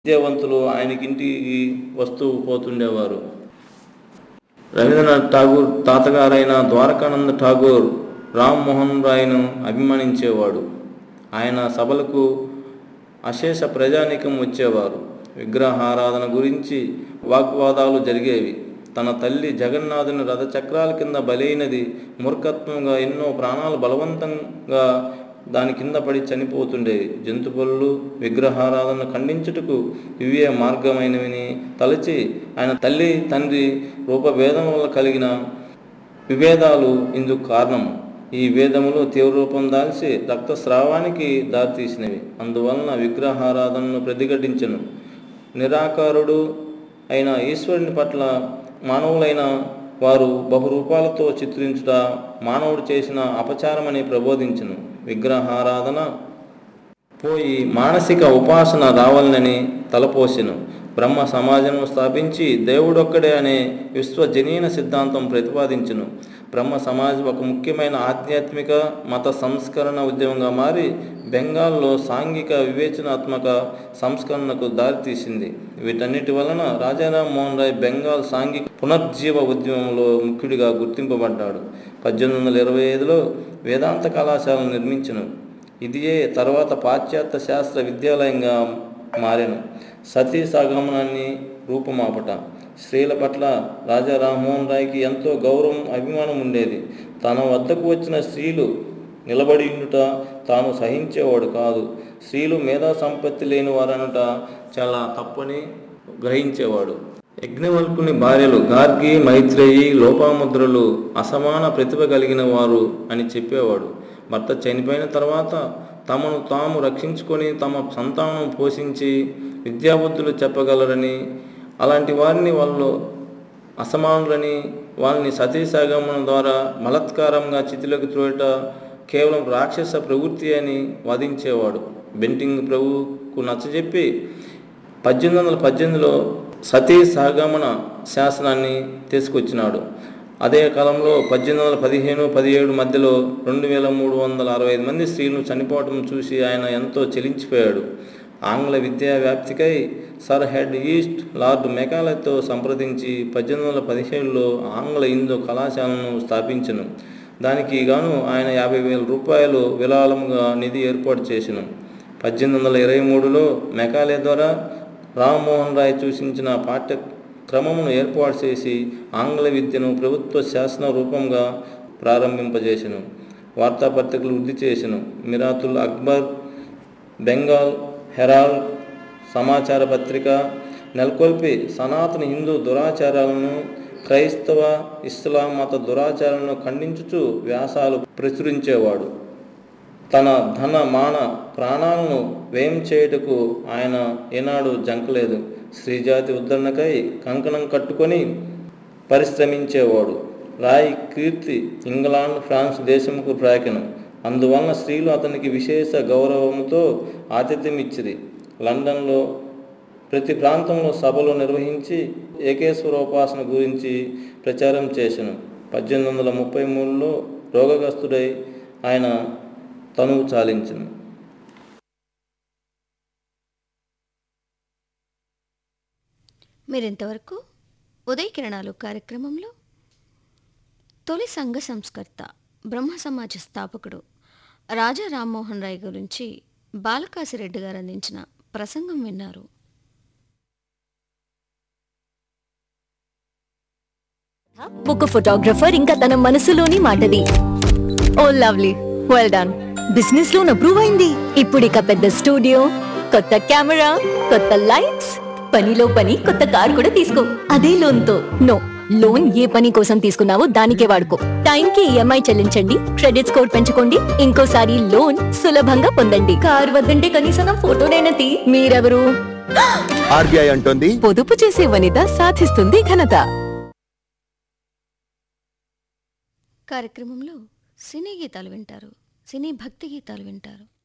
విద్యావంతులు ఆయనకింటికి వస్తూ పోతుండేవారు రవీంద్రనాథ్ ఠాగూర్ తాతగారైన ద్వారకానంద ఠాగూర్ రామ్ మోహన్ రాయ్ను అభిమానించేవాడు ఆయన సభలకు అశేష ప్రజానీకం వచ్చేవారు విగ్రహారాధన గురించి వాగ్వాదాలు జరిగేవి తన తల్లి జగన్నాథుని రథచక్రాల కింద బలైనది మూర్ఖత్వంగా ఎన్నో ప్రాణాలు బలవంతంగా దాని కింద పడి చనిపోతుండేవి జంతుబలు విగ్రహారాధన ఖండించుటకు ఇవే మార్గమైనవిని తలచి ఆయన తల్లి తండ్రి రూపభేదం వల్ల కలిగిన విభేదాలు ఇందుకు కారణం ఈ భేదములు తీవ్ర రూపం దాల్చి రక్తస్రావానికి దారితీసినవి అందువలన విగ్రహారాధనను ప్రతిఘటించను నిరాకారుడు అయిన ఈశ్వరుని పట్ల మానవులైన వారు బహురూపాలతో చిత్రించుట మానవుడు చేసిన అపచారమని ప్రబోధించును విగ్రహారాధన పోయి మానసిక ఉపాసన రావాలని తలపోసెను బ్రహ్మ సమాజము స్థాపించి దేవుడొక్కడే అనే విశ్వజనీన సిద్ధాంతం ప్రతిపాదించును బ్రహ్మ సమాజం ఒక ముఖ్యమైన ఆధ్యాత్మిక మత సంస్కరణ ఉద్యమంగా మారి బెంగాల్లో సాంఘిక వివేచనాత్మక సంస్కరణకు దారితీసింది వీటన్నిటి వలన రాజారాం మోహన్ రాయ్ బెంగాల్ సాంఘిక పునర్జీవ ఉద్యమంలో ముఖ్యుడిగా గుర్తింపబడ్డాడు పద్దెనిమిది వందల ఇరవై ఐదులో వేదాంత కళాశాలను నిర్మించను ఇదియే తర్వాత పాశ్చాత్య శాస్త్ర విద్యాలయంగా మారెను సతీ సగమనాన్ని రూపుమాపట స్త్రీల పట్ల రాజా రామ్మోహన్ రాయ్కి ఎంతో గౌరవం అభిమానం ఉండేది తన వద్దకు వచ్చిన స్త్రీలు నిలబడి ఉండుట తాను సహించేవాడు కాదు స్త్రీలు మేధా సంపత్తి లేని వారనుట చాలా తప్పని గ్రహించేవాడు యజ్ఞవల్కుని భార్యలు గార్గి మైత్రేయి లోపాముద్రలు అసమాన ప్రతిభ కలిగిన వారు అని చెప్పేవాడు భర్త చనిపోయిన తర్వాత తమను తాము రక్షించుకొని తమ సంతానం పోషించి విద్యాబుద్ధులు చెప్పగలరని అలాంటి వారిని వాళ్ళు అసమానులని వాళ్ళని సతీసాగమన ద్వారా బలత్కారంగా చితిలోకి త్రోయట కేవలం రాక్షస ప్రవృత్తి అని వాదించేవాడు బెంటింగ్ ప్రభువుకు నచ్చజెప్పి పద్దెనిమిది వందల పద్దెనిమిదిలో సతీ సహగమన శాసనాన్ని తీసుకొచ్చినాడు అదే కాలంలో పద్దెనిమిది వందల పదిహేను పదిహేడు మధ్యలో రెండు వేల మూడు వందల అరవై ఐదు మంది స్త్రీలను చనిపోవటం చూసి ఆయన ఎంతో చెలించిపోయాడు ఆంగ్ల విద్యా వ్యాప్తికై సర్ హెడ్ ఈస్ట్ లార్డ్ మెకాలతో సంప్రదించి పద్దెనిమిది వందల పదిహేడులో ఆంగ్ల హిందూ కళాశాలను స్థాపించను దానికి గాను ఆయన యాభై వేల రూపాయలు విరాళముగా నిధి ఏర్పాటు చేసెను పద్దెనిమిది వందల ఇరవై మూడులో మెకాలే ద్వారా రామ్మోహన్ రాయ్ సూచించిన పాఠ్యక్రమమును ఏర్పాటు చేసి ఆంగ్ల విద్యను ప్రభుత్వ శాసన రూపంగా ప్రారంభింపజేసెను వార్తాపత్రికలు వృద్ధి చేసెను మిరాతుల్ అక్బర్ బెంగాల్ హెరాల్డ్ సమాచార పత్రిక నెలకొల్పి సనాతన హిందూ దురాచారాలను క్రైస్తవ ఇస్లాం మత దురాచారాలను ఖండించుచు వ్యాసాలు ప్రచురించేవాడు తన ధన మాన ప్రాణాలను వ్యయం చేయుటకు ఆయన ఏనాడు జంకలేదు స్త్రీజాతి ఉద్ధరణకై కంకణం కట్టుకొని పరిశ్రమించేవాడు రాయ్ కీర్తి ఇంగ్లాండ్ ఫ్రాన్స్ దేశముకు ప్రాకెను అందువలన స్త్రీలు అతనికి విశేష గౌరవముతో ఆతిథ్యం ఇచ్చిరి లండన్లో ప్రతి ప్రాంతంలో సభలు నిర్వహించి ఏకేశ్వరోపాసన గురించి ప్రచారం చేసెను పద్దెనిమిది వందల ముప్పై మూడులో రోగగ్రస్తుడై ఆయన తనువు చాలించను మీరింతవరకు ఉదయ కిరణాలు కార్యక్రమంలో తొలి సంఘ సంస్కర్త బ్రహ్మ సమాజ స్థాపకుడు రాజా రామ్మోహన్ రాయ్ గురించి బాలకాశిరెడ్డి గారు అందించిన ప్రసంగం విన్నారు ఒక ఫోటోగ్రఫర్ ఇంకా తన మనసులోని మాటది oh lovely well done business loan approve అయింది ఇప్పుడు ఇక పెద్ద స్టూడియో కొత్త కెమెరా కొత్త లైట్స్ పనిలో పని కొత్త కార్ కూడా తీసుకో అదే లోన్ తో నో లోన్ ఏ పని కోసం తీసుకున్నావో దానికే వాడుకో టైం కి ఈఎంఐ చెల్లించండి క్రెడిట్ స్కోర్ పెంచుకోండి ఇంకోసారి లోన్ సులభంగా పొందండి కార్ వద్దంటే కనీసం నా ఫోటోనైనా తీ మీరెవరు ఆర్బీఐ అంటోంది పొదుపు చేసే వనిత సాధిస్తుంది ఘనత కార్యక్రమంలో సినీ గీతాలు వింటారు సినీ భక్తి గీతాలు వింటారు